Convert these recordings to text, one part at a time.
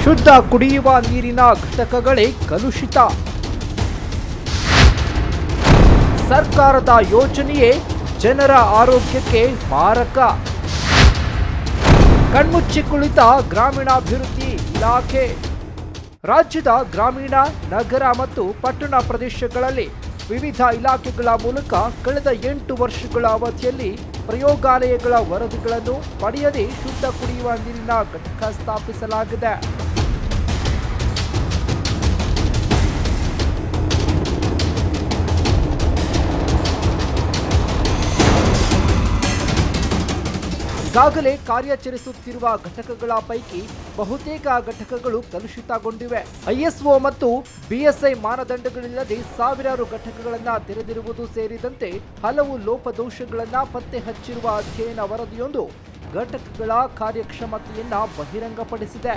ಶುದ್ಧ ಕುಡಿಯುವ ನೀರಿನ ಘಟಕಗಳೇ ಕಲುಷಿತ ಸರ್ಕಾರದ ಯೋಜನೆಯೇ ಜನರ ಆರೋಗ್ಯಕ್ಕೆ ಮಾರಕ ಕಣ್ಮುಚ್ಚಿ ಕುಳಿತ ಗ್ರಾಮೀಣಾಭಿವೃದ್ಧಿ ಇಲಾಖೆ ರಾಜ್ಯದ ಗ್ರಾಮೀಣ ನಗರ ಮತ್ತು ಪಟ್ಟಣ ಪ್ರದೇಶಗಳಲ್ಲಿ ವಿವಿಧ ಇಲಾಖೆಗಳ ಮೂಲಕ ಕಳೆದ ಎಂಟು ವರ್ಷಗಳ ಅವಧಿಯಲ್ಲಿ ಪ್ರಯೋಗಾಲಯಗಳ ವರದಿಗಳನ್ನು ಪಡೆಯದೆ ಶುದ್ಧ ಕುಡಿಯುವ ನೀರಿನ ಘಟಕ ಸ್ಥಾಪಿಸಲಾಗಿದೆ ಈಗಾಗಲೇ ಕಾರ್ಯಾಚರಿಸುತ್ತಿರುವ ಘಟಕಗಳ ಪೈಕಿ ಬಹುತೇಕ ಘಟಕಗಳು ಕಲುಷಿತಗೊಂಡಿವೆ ಐಎಸ್ಒ ಮತ್ತು ಬಿಎಸ್ಐ ಮಾನದಂಡಗಳಿಲ್ಲದೆ ಸಾವಿರಾರು ಘಟಕಗಳನ್ನು ತೆರೆದಿರುವುದು ಸೇರಿದಂತೆ ಹಲವು ಲೋಪದೋಷಗಳನ್ನು ಪತ್ತೆ ಹಚ್ಚಿರುವ ಅಧ್ಯಯನ ವರದಿಯೊಂದು ಘಟಕಗಳ ಕಾರ್ಯಕ್ಷಮತೆಯನ್ನ ಬಹಿರಂಗಪಡಿಸಿದೆ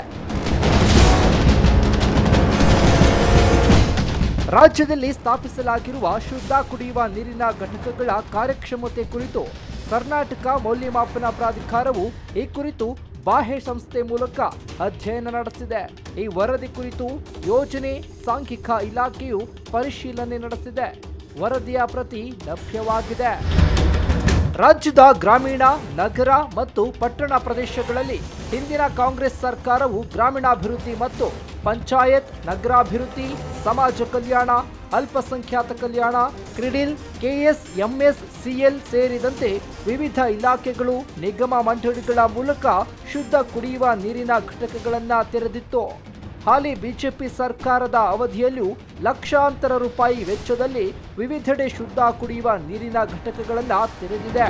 ರಾಜ್ಯದಲ್ಲಿ ಸ್ಥಾಪಿಸಲಾಗಿರುವ ಶುದ್ಧ ಕುಡಿಯುವ ನೀರಿನ ಘಟಕಗಳ ಕಾರ್ಯಕ್ಷಮತೆ ಕುರಿತು ಕರ್ನಾಟಕ ಮೌಲ್ಯಮಾಪನ ಪ್ರಾಧಿಕಾರವು ಈ ಕುರಿತು ಬಾಹ್ಯ ಸಂಸ್ಥೆ ಮೂಲಕ ಅಧ್ಯಯನ ನಡೆಸಿದೆ ಈ ವರದಿ ಕುರಿತು ಯೋಜನೆ ಸಾಂಖ್ಯಿಕ ಇಲಾಖೆಯು ಪರಿಶೀಲನೆ ನಡೆಸಿದೆ ವರದಿಯ ಪ್ರತಿ ಲಭ್ಯವಾಗಿದೆ ರಾಜ್ಯದ ಗ್ರಾಮೀಣ ನಗರ ಮತ್ತು ಪಟ್ಟಣ ಪ್ರದೇಶಗಳಲ್ಲಿ ಹಿಂದಿನ ಕಾಂಗ್ರೆಸ್ ಸರ್ಕಾರವು ಗ್ರಾಮೀಣಾಭಿವೃದ್ಧಿ ಮತ್ತು ಪಂಚಾಯತ್ ನಗರಾಭಿವೃದ್ಧಿ ಸಮಾಜ ಕಲ್ಯಾಣ ಅಲ್ಪಸಂಖ್ಯಾತ ಕಲ್ಯಾಣ ಕ್ರಿಡಿಲ್ ಕೆಎಸ್ ಎಂಎಸ್ ಸಿಎಲ್ ಸೇರಿದಂತೆ ವಿವಿಧ ಇಲಾಖೆಗಳು ನಿಗಮ ಮಂಡಳಿಗಳ ಮೂಲಕ ಶುದ್ಧ ಕುಡಿಯುವ ನೀರಿನ ಘಟಕಗಳನ್ನು ತೆರೆದಿತ್ತು ಹಾಲಿ ಬಿಜೆಪಿ ಸರ್ಕಾರದ ಅವಧಿಯಲ್ಲೂ ಲಕ್ಷಾಂತರ ರೂಪಾಯಿ ವೆಚ್ಚದಲ್ಲಿ ವಿವಿಧೆಡೆ ಶುದ್ಧ ಕುಡಿಯುವ ನೀರಿನ ಘಟಕಗಳನ್ನು ತೆರೆದಿದೆ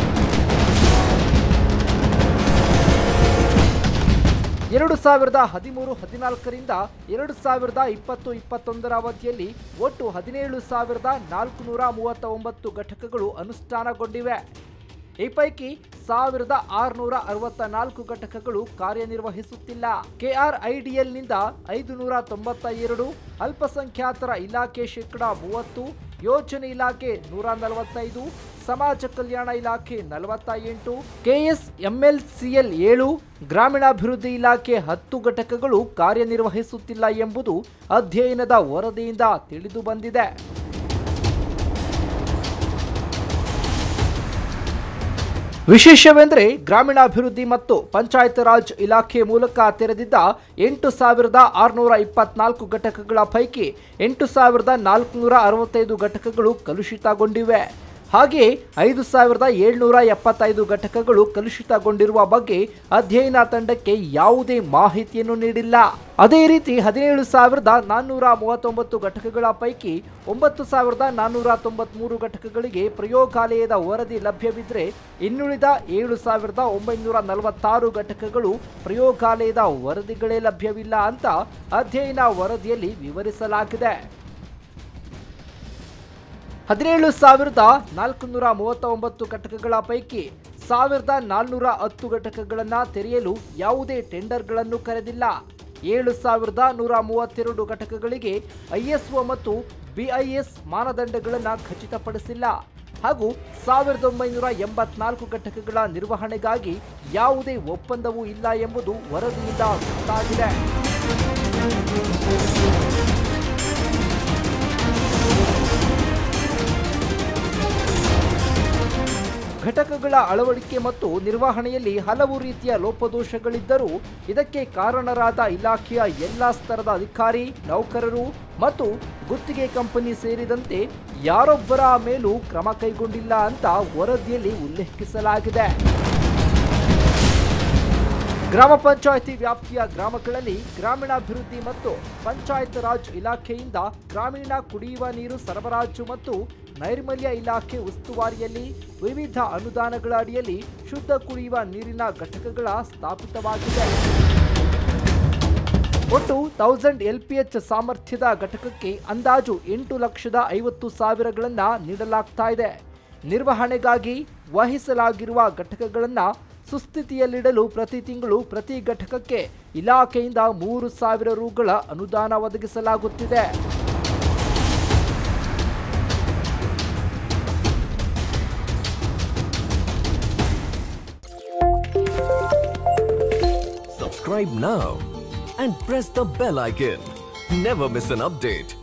ಎರಡು ಸಾವಿರದ ಹದಿಮೂರು ಹದಿನಾಲ್ಕರಿಂದ ಎರಡು ಸಾವಿರದ ಇಪ್ಪತ್ತು ಇಪ್ಪತ್ತೊಂದರ ಅವಧಿಯಲ್ಲಿ ಒಟ್ಟು ಹದಿನೇಳು ಸಾವಿರದ ನಾಲ್ಕುನೂರ ಮೂವತ್ತ ಒಂಬತ್ತು ಘಟಕಗಳು ಅನುಷ್ಠಾನಗೊಂಡಿವೆ ಈ ಪೈಕಿ ಸಾವಿರದ ಆರುನೂರ ಅರವತ್ತ ನಾಲ್ಕು ಘಟಕಗಳು ಕಾರ್ಯನಿರ್ವಹಿಸುತ್ತಿಲ್ಲ ಕೆಆರ್ಐಡಿಎಲ್ನಿಂದ ಐದು ನೂರ ತೊಂಬತ್ತ ಎರಡು ಅಲ್ಪಸಂಖ್ಯಾತರ ಇಲಾಖೆ ಶೇಕಡ ಮೂವತ್ತು ಯೋಜನೆ ಇಲಾಖೆ ನೂರ ನಲವತ್ತೈದು ಸಮಾಜ ಕಲ್ಯಾಣ ಇಲಾಖೆ ನಲವತ್ತ ಎಂಟು ಕೆಎಸ್ ಎಂಎಲ್ಸಿಎಲ್ ಏಳು ಗ್ರಾಮೀಣಾಭಿವೃದ್ಧಿ ಇಲಾಖೆ ಹತ್ತು ಘಟಕಗಳು ಕಾರ್ಯನಿರ್ವಹಿಸುತ್ತಿಲ್ಲ ಎಂಬುದು ಅಧ್ಯಯನದ ವರದಿಯಿಂದ ತಿಳಿದು ಬಂದಿದೆ ವಿಶೇಷವೆಂದರೆ ಗ್ರಾಮೀಣಾಭಿವೃದ್ಧಿ ಮತ್ತು ಪಂಚಾಯತ್ ರಾಜ್ ಇಲಾಖೆ ಮೂಲಕ ತೆರೆದಿದ್ದ ಎಂಟು ಸಾವಿರದ ಆರುನೂರ ಇಪ್ಪತ್ನಾಲ್ಕು ಘಟಕಗಳ ಪೈಕಿ ಎಂಟು ಸಾವಿರದ ನಾಲ್ಕುನೂರ ಅರವತ್ತೈದು ಘಟಕಗಳು ಕಲುಷಿತಗೊಂಡಿವೆ ಹಾಗೆಯೇ ಐದು ಸಾವಿರದ ಏಳ್ನೂರ ಎಪ್ಪತ್ತೈದು ಘಟಕಗಳು ಕಲುಷಿತಗೊಂಡಿರುವ ಬಗ್ಗೆ ಅಧ್ಯಯನ ತಂಡಕ್ಕೆ ಯಾವುದೇ ಮಾಹಿತಿಯನ್ನು ನೀಡಿಲ್ಲ ಅದೇ ರೀತಿ ಹದಿನೇಳು ಸಾವಿರದ ನಾನ್ನೂರ ಮೂವತ್ತೊಂಬತ್ತು ಘಟಕಗಳ ಪೈಕಿ ಒಂಬತ್ತು ಸಾವಿರದ ನಾನ್ನೂರ ತೊಂಬತ್ಮೂರು ಘಟಕಗಳಿಗೆ ಪ್ರಯೋಗಾಲಯದ ವರದಿ ಲಭ್ಯವಿದ್ದರೆ ಇನ್ನುಳಿದ ಏಳು ಸಾವಿರದ ಒಂಬೈನೂರ ನಲವತ್ತಾರು ಘಟಕಗಳು ಪ್ರಯೋಗಾಲಯದ ವರದಿಗಳೇ ಲಭ್ಯವಿಲ್ಲ ಅಂತ ಅಧ್ಯಯನ ವರದಿಯಲ್ಲಿ ವಿವರಿಸಲಾಗಿದೆ ಹದಿನೇಳು ಸಾವಿರದ ನಾಲ್ಕುನೂರ ಮೂವತ್ತ ಒಂಬತ್ತು ಘಟಕಗಳ ಪೈಕಿ ಸಾವಿರದ ನಾಲ್ನೂರ ಹತ್ತು ಘಟಕಗಳನ್ನು ತೆರೆಯಲು ಯಾವುದೇ ಟೆಂಡರ್ಗಳನ್ನು ಕರೆದಿಲ್ಲ ಏಳು ಸಾವಿರದ ನೂರ ಮೂವತ್ತೆರಡು ಘಟಕಗಳಿಗೆ ಐಎಸ್ಒ ಮತ್ತು ಬಿಐಎಸ್ ಮಾನದಂಡಗಳನ್ನು ಖಚಿತಪಡಿಸಿಲ್ಲ ಹಾಗೂ ಸಾವಿರದ ಒಂಬೈನೂರ ಎಂಬತ್ನಾಲ್ಕು ಘಟಕಗಳ ನಿರ್ವಹಣೆಗಾಗಿ ಯಾವುದೇ ಒಪ್ಪಂದವೂ ಇಲ್ಲ ಎಂಬುದು ವರದಿಯಿಂದ ಗೊತ್ತಾಗಿದೆ ಘಟಕಗಳ ಅಳವಡಿಕೆ ಮತ್ತು ನಿರ್ವಹಣೆಯಲ್ಲಿ ಹಲವು ರೀತಿಯ ಲೋಪದೋಷಗಳಿದ್ದರೂ ಇದಕ್ಕೆ ಕಾರಣರಾದ ಇಲಾಖೆಯ ಎಲ್ಲ ಸ್ತರದ ಅಧಿಕಾರಿ ನೌಕರರು ಮತ್ತು ಗುತ್ತಿಗೆ ಕಂಪನಿ ಸೇರಿದಂತೆ ಯಾರೊಬ್ಬರ ಮೇಲೂ ಕ್ರಮ ಕೈಗೊಂಡಿಲ್ಲ ಅಂತ ವರದಿಯಲ್ಲಿ ಉಲ್ಲೇಖಿಸಲಾಗಿದೆ ಗ್ರಾಮ ಪಂಚಾಯಿತಿ ವ್ಯಾಪ್ತಿಯ ಗ್ರಾಮಗಳಲ್ಲಿ ಗ್ರಾಮೀಣಾಭಿವೃದ್ಧಿ ಮತ್ತು ಪಂಚಾಯತ್ ರಾಜ್ ಇಲಾಖೆಯಿಂದ ಗ್ರಾಮೀಣ ಕುಡಿಯುವ ನೀರು ಸರಬರಾಜು ಮತ್ತು ನೈರ್ಮಲ್ಯ ಇಲಾಖೆ ಉಸ್ತುವಾರಿಯಲ್ಲಿ ವಿವಿಧ ಅನುದಾನಗಳ ಅಡಿಯಲ್ಲಿ ಶುದ್ಧ ಕುಡಿಯುವ ನೀರಿನ ಘಟಕಗಳ ಸ್ಥಾಪಿತವಾಗಿದೆ ಒಟ್ಟು ತೌಸಂಡ್ ಎಲ್ಪಿಎಚ್ ಸಾಮರ್ಥ್ಯದ ಘಟಕಕ್ಕೆ ಅಂದಾಜು ಎಂಟು ಲಕ್ಷದ ಐವತ್ತು ಸಾವಿರಗಳನ್ನ ನೀಡಲಾಗ್ತಾ ಇದೆ ನಿರ್ವಹಣೆಗಾಗಿ ವಹಿಸಲಾಗಿರುವ ಘಟಕಗಳನ್ನು ಸುಸ್ಥಿತಿಯಲ್ಲಿಡಲು ಪ್ರತಿ ತಿಂಗಳು ಪ್ರತಿ ಘಟಕಕ್ಕೆ ಇಲಾಖೆಯಿಂದ ಮೂರು ಸಾವಿರ ರುಗಳ ಅನುದಾನ ಒದಗಿಸಲಾಗುತ್ತಿದೆ Subscribe now and press the bell icon. Never miss an update.